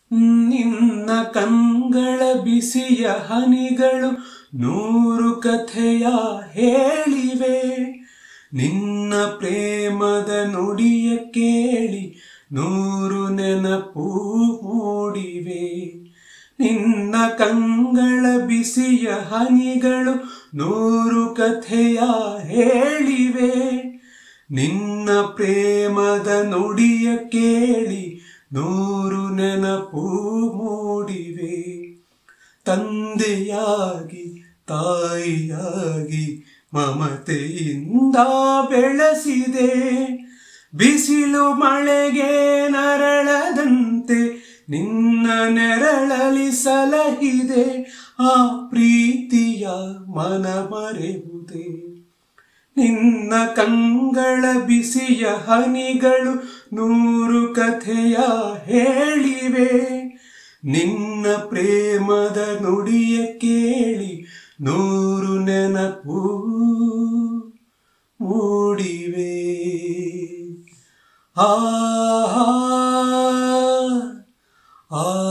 ನಿನ್ನ ಕಂಗಳ ಬಿಸಿಯ ಹನಿಗಳು ನೂರು ಕಥೆಯ ಹೇಳಿವೆ ನಿನ್ನ ಪ್ರೇಮದ ನುಡಿಯ ಕೇಳಿ ನೂರು ನೆನಪು ಮೂಡಿವೆ ನಿನ್ನ ಕಂಗಳ ಬಿಸಿಯ ಹನಿಗಳು ನೂರು ಕಥೆಯ ಹೇಳಿವೆ ನಿನ್ನ ಪ್ರೇಮದ ನುಡಿಯ ಕೇಳಿ ನೂರು ನೆನಪು ಮೂಡಿವೆ ತಂದೆಯಾಗಿ ತಾಯಿಯಾಗಿ ಮಮತೆಯಿಂದ ಬೆಳೆಸಿದೆ ಬಿಸಿಲು ಮಳೆಗೆ ನರಳದಂತೆ ನಿನ್ನ ನೆರಳಲಿ ಸಲಹಿದೆ ಆ ಪ್ರೀತಿಯ ಮನ ಮರೆಯುವುದೇ ನಿನ್ನ ಕಂಗಳ ಬಿಸಿಯ ಹನಿಗಳು ನೂರು ಕಥೆಯ ಹೇಳಿವೆ ನಿನ್ನ ಪ್ರೇಮದ ನುಡಿಯ ಕೇಳಿ ನೂರು ನೆನಪು ಮೂಡಿವೆ ಆ ಆ